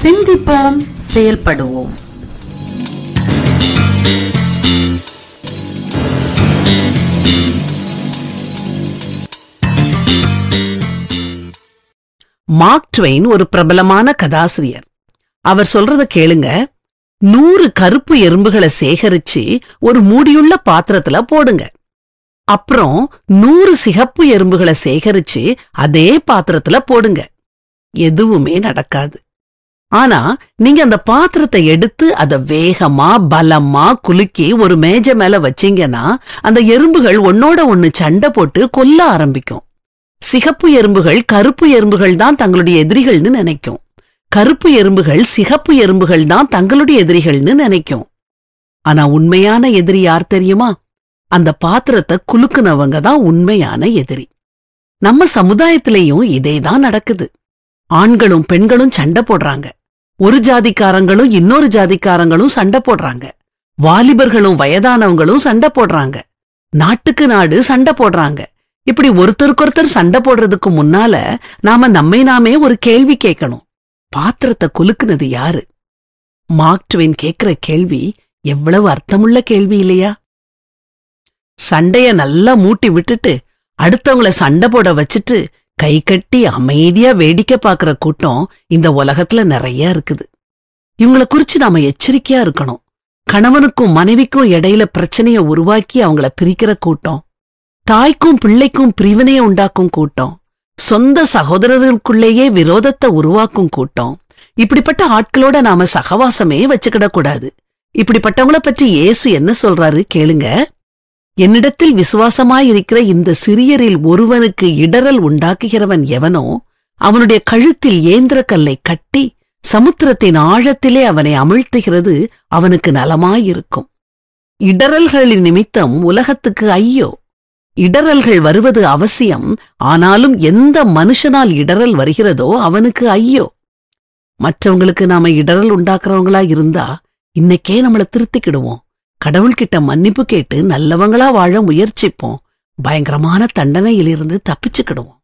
சிந்திப்போம் செயல்படுவோம் mark Twain ஒரு பிரபலமான கதாசிரியர் அவர் சொல்றத கேளுங்க நூறு கருப்பு எறும்புகளை சேகரிச்சு ஒரு மூடியுள்ள பாத்திரத்துல போடுங்க அப்புறம் நூறு சிகப்பு எறும்புகளை சேகரிச்சு அதே பாத்திரத்துல போடுங்க எதுவுமே நடக்காது ஆனா நீங்க அந்த பாத்திரத்தை எடுத்து அத வேகமா பலமா குலுக்கி ஒரு மேஜை மேல வச்சீங்கன்னா அந்த எறும்புகள் ஒன்னோட ஒன்னு சண்டை போட்டு கொல்ல ஆரம்பிக்கும் சிகப்பு எறும்புகள் கருப்பு எறும்புகள் தான் தங்களுடைய எதிரிகள்னு நினைக்கும் கருப்பு எறும்புகள் சிகப்பு எறும்புகள் தான் தங்களுடைய எதிரிகள்னு நினைக்கும் ஆனா உண்மையான எதிரி யார் தெரியுமா அந்த பாத்திரத்தை குலுக்குனவங்க தான் உண்மையான எதிரி நம்ம சமுதாயத்திலேயும் இதேதான் நடக்குது ஆண்களும் பெண்களும் சண்டை போடுறாங்க ஒரு ஜாதிக்காரங்களும் இன்னொரு ஜாதிக்காரங்களும் சண்டை போடுறாங்க வாலிபர்களும் வயதானவங்களும் சண்டை போடுறாங்க நாட்டுக்கு நாடு சண்டை போடுறாங்க இப்படி ஒருத்தருக்கொருத்தர் சண்டை போடுறதுக்கு முன்னால நாம நம்மை நாமே ஒரு கேள்வி கேட்கணும் பாத்திரத்தை குலுக்குனது யாரு மார்க் ட்வெயின் கேக்குற கேள்வி எவ்வளவு அர்த்தமுள்ள கேள்வி இல்லையா சண்டைய நல்லா மூட்டி விட்டுட்டு அடுத்தவங்கள சண்டை போட வச்சுட்டு கை கட்டி அமைதியா வேடிக்கை பாக்குற கூட்டம் இந்த உலகத்துல நிறைய இருக்குது இவங்கள குறிச்சு நாம எச்சரிக்கையா இருக்கணும் கணவனுக்கும் மனைவிக்கும் இடையில பிரச்சனைய உருவாக்கி அவங்கள பிரிக்கிற கூட்டம் தாய்க்கும் பிள்ளைக்கும் பிரிவினையை உண்டாக்கும் கூட்டம் சொந்த சகோதரர்களுக்குள்ளேயே விரோதத்தை உருவாக்கும் கூட்டம் இப்படிப்பட்ட ஆட்களோட நாம சகவாசமே வச்சுக்கிடக் கூடாது இப்படிப்பட்டவங்கள பற்றி இயேசு என்ன சொல்றாரு கேளுங்க என்னிடத்தில் விசுவாசமாயிருக்கிற இந்த சிறியரில் ஒருவனுக்கு இடரல் உண்டாக்குகிறவன் எவனோ அவனுடைய கழுத்தில் ஏந்திர கல்லை கட்டி சமுத்திரத்தின் ஆழத்திலே அவனை அமிழ்த்துகிறது அவனுக்கு நலமாயிருக்கும் இடரல்களின் நிமித்தம் உலகத்துக்கு ஐயோ இடரல்கள் வருவது அவசியம் ஆனாலும் எந்த மனுஷனால் இடரல் வருகிறதோ அவனுக்கு ஐயோ மற்றவங்களுக்கு நாம இடரல் உண்டாக்குறவங்களா இருந்தா இன்னைக்கே நம்மள திருத்திக்கிடுவோம் கடவுள்கிட்ட மன்னிப்பு கேட்டு நல்லவங்களா வாழ முயற்சிப்போம் பயங்கரமான தண்டனையிலிருந்து தப்பிச்சுக்கிடுவோம்